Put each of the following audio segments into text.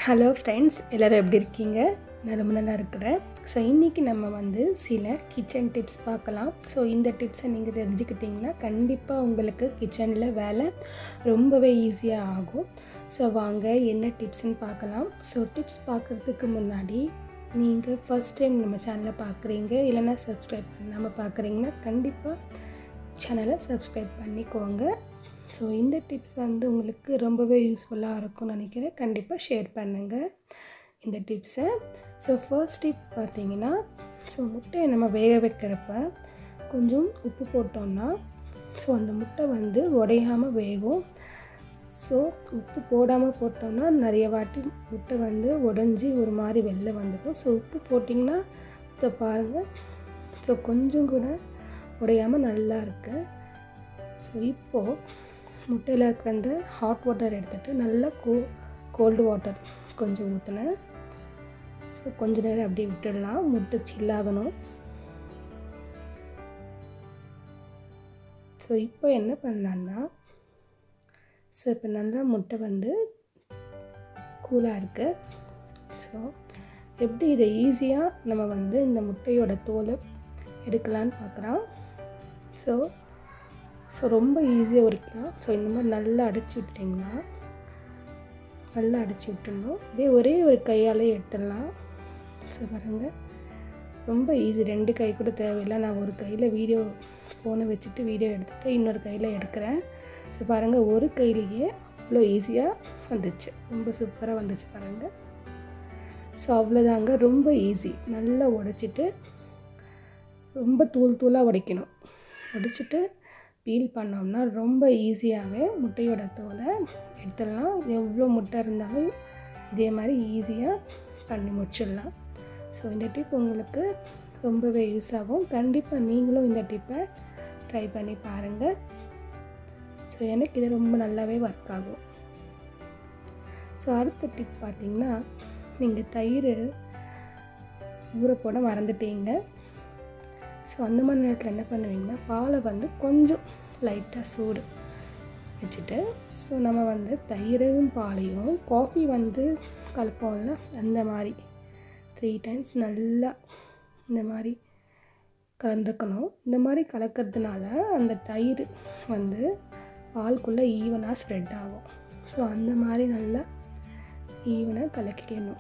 hello friends எல்லோரும் எப்படி இருக்கீங்க நான் ரொம்ப நல்லா இருக்கிறேன் ஸோ இன்றைக்கி நம்ம வந்து சில கிச்சன் டிப்ஸ் பார்க்கலாம் ஸோ இந்த டிப்ஸை நீங்கள் தெரிஞ்சுக்கிட்டிங்கன்னா கண்டிப்பாக உங்களுக்கு கிச்சனில் வேலை ரொம்பவே ஈஸியாக ஆகும் ஸோ வாங்க என்ன டிப்ஸ்னு பார்க்கலாம் ஸோ டிப்ஸ் பார்க்குறதுக்கு முன்னாடி நீங்கள் ஃபஸ்ட் டைம் நம்ம சேனலை பார்க்குறீங்க இல்லைன்னா சப்ஸ்கிரைப் பண்ணாமல் பார்க்குறீங்கன்னா கண்டிப்பாக சேனலை சப்ஸ்கிரைப் பண்ணிக்கோங்க ஸோ இந்த டிப்ஸ் வந்து உங்களுக்கு ரொம்பவே யூஸ்ஃபுல்லாக இருக்கும்னு நினைக்கிறேன் கண்டிப்பாக ஷேர் பண்ணுங்கள் இந்த டிப்ஸை ஸோ ஃபர்ஸ்ட் டிப் பார்த்தீங்கன்னா ஸோ முட்டையை நம்ம வேக வைக்கிறப்ப கொஞ்சம் உப்பு போட்டோம்னா ஸோ அந்த முட்டை வந்து உடையாமல் வேகும் ஸோ உப்பு போடாமல் போட்டோம்னா நிறைய வாட்டி முட்டை வந்து உடஞ்சி ஒரு மாதிரி வெளில வந்துடும் ஸோ உப்பு போட்டிங்கன்னா இதை பாருங்கள் ஸோ கொஞ்சம் கூட உடையாமல் நல்லா இருக்குது ஸோ இப்போது முட்டையில் இருக்கிற அந்த ஹாட் வாட்டர் எடுத்துகிட்டு நல்லா கோ கோல்டு வாட்டர் கொஞ்சம் ஊற்றினேன் ஸோ கொஞ்ச நேரம் அப்படியே விட்டுடலாம் முட்டை சில்லாகணும் ஸோ இப்போ என்ன பண்ணலான்னா ஸோ இப்போ நல்லா முட்டை வந்து கூலாக இருக்குது ஸோ எப்படி இதை ஈஸியாக நம்ம வந்து இந்த முட்டையோட தோலை எடுக்கலான்னு பார்க்குறோம் ஸோ ஸோ ரொம்ப ஈஸியாக உரிக்கலாம் ஸோ இந்த மாதிரி நல்லா அடிச்சு விட்டிங்கன்னா நல்லா அடிச்சு விட்டுடணும் அப்படியே ஒரே ஒரு கையாலே எடுத்துடலாம் ஸோ பாருங்கள் ரொம்ப ஈஸி ரெண்டு கை கூட தேவையில்லை நான் ஒரு கையில் வீடியோ ஃபோனை வச்சுட்டு வீடியோ எடுத்துகிட்டு இன்னொரு கையில் எடுக்கிறேன் ஸோ பாருங்கள் ஒரு கையிலேயே அவ்வளோ ஈஸியாக வந்துச்சு ரொம்ப சூப்பராக வந்துச்சு பாருங்கள் ஸோ அவ்வளோதாங்க ரொம்ப ஈஸி நல்லா உடைச்சிட்டு ரொம்ப தூள் தூளாக உடைக்கணும் உடைச்சிட்டு பீல் பண்ணோம்னா ரொம்ப ஈஸியாகவே முட்டையோட தோலை எடுத்துடலாம் எவ்வளோ முட்டை இருந்தாலும் இதே மாதிரி ஈஸியாக பண்ணி முடிச்சிடலாம் ஸோ இந்த டிப் உங்களுக்கு ரொம்பவே யூஸ் ஆகும் கண்டிப்பாக நீங்களும் இந்த டிப்பை ட்ரை பண்ணி பாருங்கள் ஸோ எனக்கு இது ரொம்ப நல்லாவே ஒர்க் ஆகும் ஸோ அடுத்த டிப் பார்த்திங்கன்னா நீங்கள் தயிர் ஊற போட மறந்துட்டீங்க ஸோ அந்த மாதிரி நேரத்தில் என்ன பண்ணுவீங்கன்னா பாலை வந்து கொஞ்சம் லைட்டாக சூடு வச்சுட்டு ஸோ நம்ம வந்து தயிரையும் பாலையும் காஃபி வந்து கலப்போம்ல அந்த மாதிரி த்ரீ டைம்ஸ் நல்லா இந்த மாதிரி கலந்துக்கணும் இந்த மாதிரி கலக்கிறதுனால அந்த தயிர் வந்து பால்குள்ளே ஈவனாக ஸ்ப்ரெட் ஆகும் ஸோ அந்த மாதிரி நல்லா ஈவனாக கலக்கிக்கணும்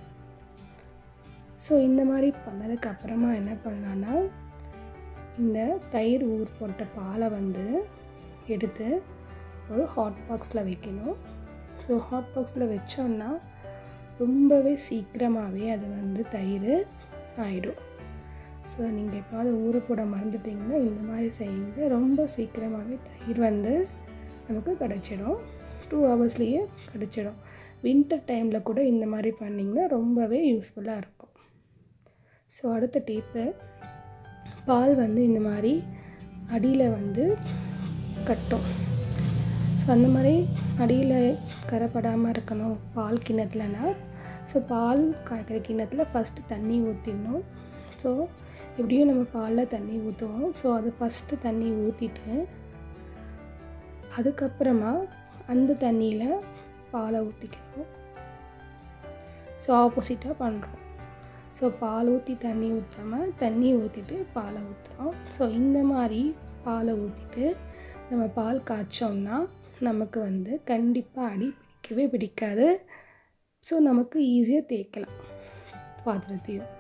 ஸோ இந்த மாதிரி பண்ணதுக்கப்புறமா என்ன பண்ணலான்னா இந்த தயிர் ஊர் போட்ட பாலை வந்து எடுத்து ஒரு ஹாட் பாக்ஸில் வைக்கணும் ஸோ ஹாட் பாக்ஸில் வச்சோன்னா ரொம்பவே சீக்கிரமாகவே அது வந்து தயிர் ஆகிடும் ஸோ நீங்கள் எப்போது ஊற போட மறந்துட்டிங்கன்னா இந்த மாதிரி செய்யுங்க ரொம்ப சீக்கிரமாகவே தயிர் வந்து நமக்கு கிடச்சிடும் டூ ஹவர்ஸ்லேயே கிடச்சிடும் வின்டர் டைமில் கூட இந்த மாதிரி பண்ணிங்கன்னா ரொம்பவே யூஸ்ஃபுல்லாக இருக்கும் ஸோ அடுத்த டிப்பு பால் வந்து இந்த மாதிரி அடியில் வந்து கட்டும் ஸோ அந்த மாதிரி அடியில் கரைப்படாமல் இருக்கணும் பால் கிண்ணத்துலனா ஸோ பால் காய்க்கிற கிண்ணத்தில் ஃபஸ்ட்டு தண்ணி ஊற்றிடணும் ஸோ எப்படியும் நம்ம பாலில் தண்ணி ஊற்றுவோம் ஸோ அது ஃபஸ்ட்டு தண்ணி ஊற்றிட்டு அதுக்கப்புறமா அந்த தண்ணியில் பாலை ஊற்றிக்கணும் ஸோ ஆப்போசிட்டாக பண்ணுறோம் ஸோ பால் ஊற்றி தண்ணி ஊற்றாமல் தண்ணி ஊற்றிட்டு பாலை ஊற்றுறோம் ஸோ இந்த மாதிரி பாலை ஊற்றிட்டு நம்ம பால் காய்ச்சோம்னா நமக்கு வந்து கண்டிப்பாக அடி பிடிக்கவே பிடிக்காது ஸோ நமக்கு ஈஸியாக தேய்க்கலாம் பாத்திரத்தையும்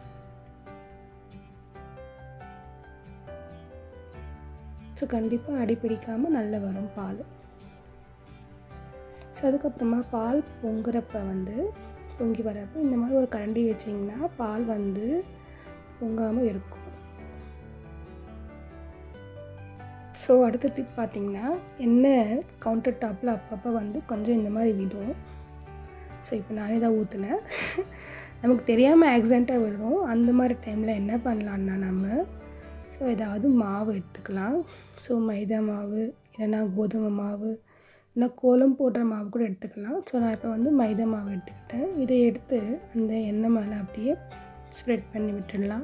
ஸோ கண்டிப்பாக அடி பிடிக்காமல் நல்லா வரும் பால் ஸோ அதுக்கப்புறமா பால் பொங்குறப்ப வந்து பொங்கி வரப்போ இந்த மாதிரி ஒரு கரண்டி வச்சிங்கன்னா பால் வந்து பொங்காமல் இருக்கும் ஸோ அடுத்த டிப் பார்த்திங்கன்னா எண்ணெய் கவுண்டர் டாப்பில் அப்பப்போ வந்து கொஞ்சம் இந்த மாதிரி விடும் ஸோ இப்போ நானே தான் ஊற்றுனேன் நமக்கு தெரியாமல் ஆக்சிடெண்ட்டாக விடும் அந்த மாதிரி டைமில் என்ன பண்ணலான்னா நம்ம ஸோ ஏதாவது மாவு எடுத்துக்கலாம் ஸோ மைதா மாவு இல்லைன்னா கோதுமை மாவு இல்லை கோலம் போடுற மாவு கூட எடுத்துக்கலாம் ஸோ நான் இப்போ வந்து மைதா மாவு எடுத்துக்கிட்டேன் இதை எடுத்து அந்த எண்ணெய் மேலே அப்படியே ஸ்ப்ரெட் பண்ணி விட்டுடலாம்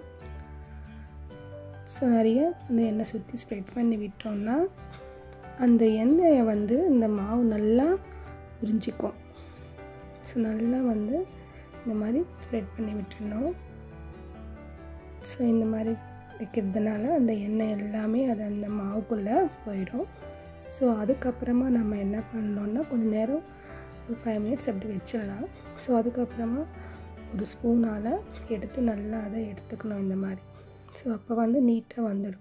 ஸோ நிறைய அந்த எண்ணெய் சுற்றி ஸ்ப்ரெட் பண்ணி விட்டோம்னா அந்த எண்ணெயை வந்து இந்த மாவு நல்லா உறிஞ்சிக்கும் ஸோ நல்லா வந்து இந்த மாதிரி ஸ்ப்ரெட் பண்ணி விட்டுடணும் ஸோ இந்த மாதிரி வைக்கிறதுனால அந்த எண்ணெய் எல்லாமே அது அந்த மாவுக்குள்ளே போயிடும் ஸோ அதுக்கப்புறமா நம்ம என்ன பண்ணோன்னா கொஞ்சம் நேரம் ஒரு ஃபைவ் மினிட்ஸ் அப்படி வச்சிடலாம் ஸோ அதுக்கப்புறமா ஒரு ஸ்பூனால் எடுத்து நல்லா அதை எடுத்துக்கணும் இந்த மாதிரி ஸோ அப்போ வந்து நீட்டாக வந்துடும்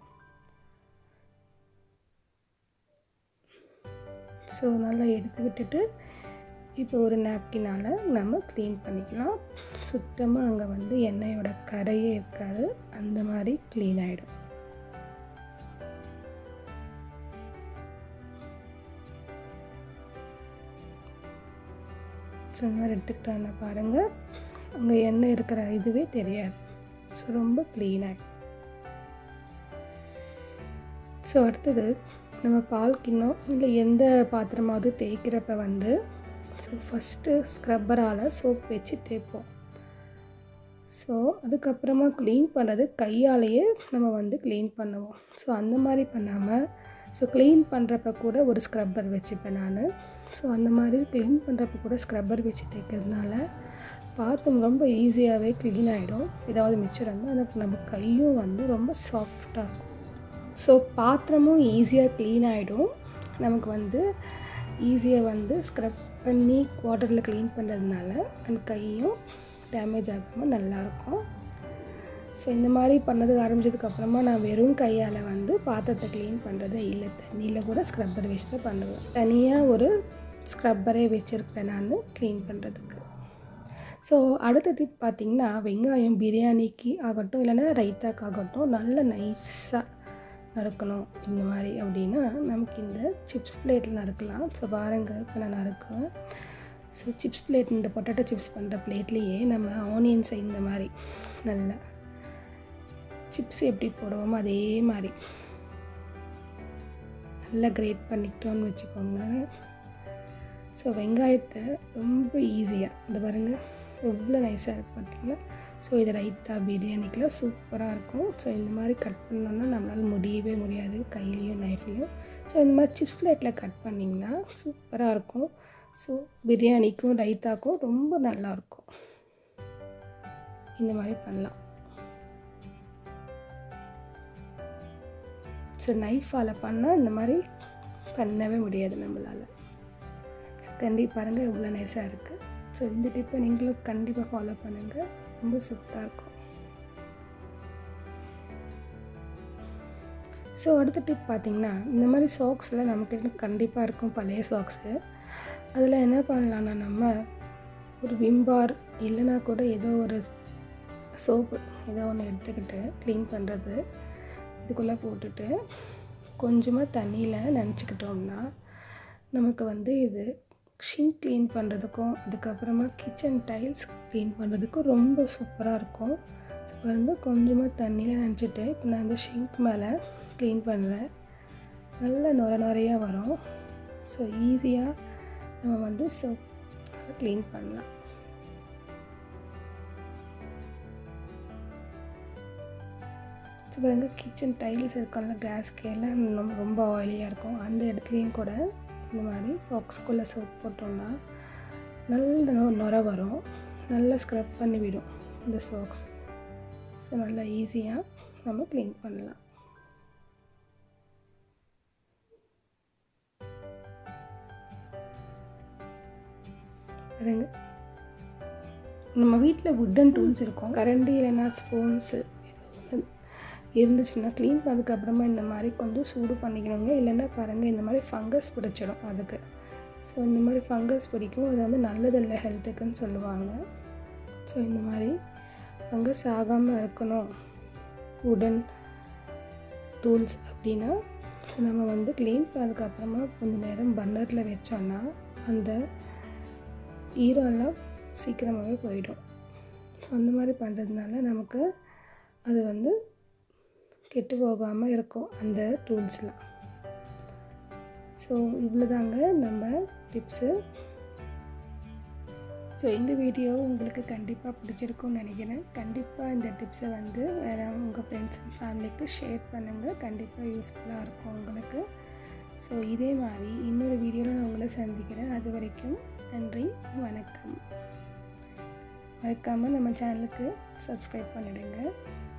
ஸோ நல்லா எடுத்து விட்டுட்டு இப்போ ஒரு நாப்கினால் நம்ம க்ளீன் பண்ணிக்கலாம் சுத்தமாக அங்கே வந்து எண்ணெயோட கரையே இருக்காது அந்த மாதிரி க்ளீன் ஆகிடும் ஸோ இந்த மாதிரி எடுத்துக்கிட்டோன்னா பாருங்கள் அங்கே எண்ணெய் இருக்கிற இதுவே தெரியாது ஸோ ரொம்ப க்ளீனாக ஸோ அடுத்தது நம்ம பால் கிண்ணம் இல்லை எந்த பாத்திரமாவது தேய்க்கிறப்ப வந்து ஸோ ஃபஸ்ட்டு ஸ்க்ரப்பரால் சோப் வச்சு தேய்ப்போம் ஸோ அதுக்கப்புறமா க்ளீன் பண்ணுறது கையாலேயே நம்ம வந்து க்ளீன் பண்ணுவோம் ஸோ அந்த மாதிரி பண்ணாமல் ஸோ க்ளீன் பண்ணுறப்ப கூட ஒரு ஸ்க்ரப்பர் வச்சுப்பேன் நான் ஸோ அந்த மாதிரி க்ளீன் பண்ணுறப்ப கூட ஸ்க்ரப்பர் வச்சு தேய்க்கிறதுனால பாத்திரம் ரொம்ப ஈஸியாகவே க்ளீன் ஆகிடும் ஏதாவது மிச்சம் இருந்தால் அந்த நம்ம கையும் வந்து ரொம்ப சாஃப்டாக இருக்கும் ஸோ பாத்திரமும் ஈஸியாக க்ளீன் ஆகிடும் நமக்கு வந்து ஈஸியாக வந்து ஸ்க்ரப் பண்ணி வாட்டரில் க்ளீன் பண்ணுறதுனால அந்த கையும் டேமேஜ் ஆகாமல் நல்லாயிருக்கும் ஸோ இந்த மாதிரி பண்ணதுக்கு ஆரம்பித்ததுக்கப்புறமா நான் வெறும் கையால் வந்து பாத்திரத்தை க்ளீன் பண்ணுறதே இல்லை தண்ணியில் கூட ஸ்க்ரப்பர் வச்சு தான் பண்ணுவேன் தனியாக ஒரு ஸ்க்ரப்பரே வச்சுருக்கிறேன் நான் க்ளீன் பண்ணுறதுக்கு ஸோ அடுத்த டிப் பார்த்திங்கன்னா வெங்காயம் பிரியாணிக்கு ஆகட்டும் இல்லைன்னா ரைத்தாக்கு ஆகட்டும் நல்ல நைஸாக நறுக்கணும் இந்த மாதிரி அப்படின்னா நமக்கு இந்த சிப்ஸ் பிளேட்டில் நறுக்கலாம் ஸோ பாருங்கள் இப்போ நான் நறுக்குவேன் ஸோ சிப்ஸ் பிளேட் இந்த பொட்டேட்டோ சிப்ஸ் பண்ணுற பிளேட்லேயே நம்ம ஆனியன்ஸை இந்த மாதிரி நல்லா சிப்ஸ் எப்படி போடுவோமோ அதே மாதிரி நல்லா கிரேட் பண்ணிக்கிட்டோன்னு வச்சுக்கோங்க ஸோ வெங்காயத்தை ரொம்ப ஈஸியாக இந்த பாருங்கள் எவ்வளோ நைஸாக இருக்கு பார்த்தீங்களா ஸோ இது ரைத்தா பிரியாணிக்கெலாம் சூப்பராக இருக்கும் ஸோ இந்த மாதிரி கட் பண்ணோன்னா நம்மளால் முடியவே முடியாது கையிலையும் நைஃப்லேயும் ஸோ இந்த மாதிரி சிப்ஸ் பிளேட்டில் கட் பண்ணிங்கன்னா சூப்பராக இருக்கும் ஸோ பிரியாணிக்கும் ரைத்தாக்கும் ரொம்ப நல்லாயிருக்கும் இந்த மாதிரி பண்ணலாம் ஸோ நைஃபால் பண்ணால் இந்த மாதிரி பண்ணவே முடியாது நம்மளால் ஸோ கண்டிப்பாக பாருங்கள் இவ்வளோ நைஸாக இருக்குது ஸோ இந்த டிப்பை நீங்களும் கண்டிப்பாக ஃபாலோ பண்ணுங்கள் ரொம்ப சூப்பராக இருக்கும் ஸோ அடுத்த டிப் பார்த்திங்கன்னா இந்த மாதிரி சாக்ஸில் நமக்கு கண்டிப்பாக இருக்கும் பழைய சாக்ஸு அதில் என்ன பண்ணலான்னா நம்ம ஒரு விம்பார் இல்லைனா கூட ஏதோ ஒரு சோப்பு ஏதோ ஒன்று எடுத்துக்கிட்டு க்ளீன் பண்ணுறது இதுக்குள்ளே போட்டுட்டு கொஞ்சமாக தண்ணியில் நினச்சிக்கிட்டோம்னா நமக்கு வந்து இது ஷிங்க் க்ளீன் பண்ணுறதுக்கும் அதுக்கப்புறமா கிச்சன் டைல்ஸ் க்ளீன் பண்ணுறதுக்கும் ரொம்ப சூப்பராக இருக்கும் ஸோ பாருங்கள் கொஞ்சமாக தண்ணியில் நினச்சிட்டு இப்போ நான் இந்த ஷிங்க் மேலே க்ளீன் பண்ணுறேன் நல்ல நுர நுறையாக வரும் ஸோ ஈஸியாக நம்ம வந்து சோப் க்ளீன் பண்ணலாம் ஸோ பாருங்க கிச்சன் டைல்ஸ் இருக்கும்ல கேஸ்க்கு எல்லாம் ரொம்ப ரொம்ப ஆயிலியாக இருக்கும் அந்த இடத்துலையும் கூட இந்த மாதிரி சாக்ஸ்குள்ளே சோப் போட்டோம்னா நல்ல நொ நுர வரும் நல்லா ஸ்க்ரப் பண்ணி விடும் இந்த சாக்ஸ் ஸோ நல்லா ஈஸியாக நம்ம க்ளீன் பண்ணலாம் பாருங்க நம்ம வீட்டில் வுட்டன் டூல்ஸ் இருக்கும் கரண்டி இல்லைன்னா ஸ்பூன்ஸு இருந்துச்சுன்னா க்ளீன் பண்ணதுக்கப்புறமா இந்த மாதிரி கொஞ்சம் சூடு பண்ணிக்கணுங்க இல்லைன்னா பாருங்கள் இந்த மாதிரி ஃபங்கஸ் பிடிச்சிடும் அதுக்கு ஸோ இந்த மாதிரி ஃபங்கஸ் பிடிக்கும் அது வந்து நல்லதில்லை ஹெல்த்துக்குன்னு சொல்லுவாங்க ஸோ இந்த மாதிரி ஃபங்கஸ் ஆகாமல் இருக்கணும் உடன் டூல்ஸ் அப்படின்னா ஸோ நம்ம வந்து க்ளீன் பண்ணதுக்கப்புறமா கொஞ்சம் நேரம் பன்னரில் வச்சோன்னா அந்த ஈரம்லாம் சீக்கிரமாகவே போயிடும் ஸோ அந்த மாதிரி பண்ணுறதுனால நமக்கு அது வந்து கெட்டு போகாமல் இருக்கும் அந்த டூல்ஸ்லாம் ஸோ இவ்வளோதாங்க நம்ம டிப்ஸு ஸோ இந்த வீடியோ உங்களுக்கு கண்டிப்பாக பிடிச்சிருக்கும்னு நினைக்கிறேன் கண்டிப்பாக இந்த டிப்ஸை வந்து வேறு உங்கள் ஃப்ரெண்ட்ஸ் அண்ட் ஃபேமிலிக்கு ஷேர் பண்ணுங்கள் கண்டிப்பாக யூஸ்ஃபுல்லாக இருக்கும் உங்களுக்கு ஸோ இதே மாதிரி இன்னொரு வீடியோவில் நான் உங்களை சந்திக்கிறேன் அது வரைக்கும் நன்றி வணக்கம் மறக்காமல் நம்ம சேனலுக்கு சப்ஸ்கிரைப் பண்ணிடுங்க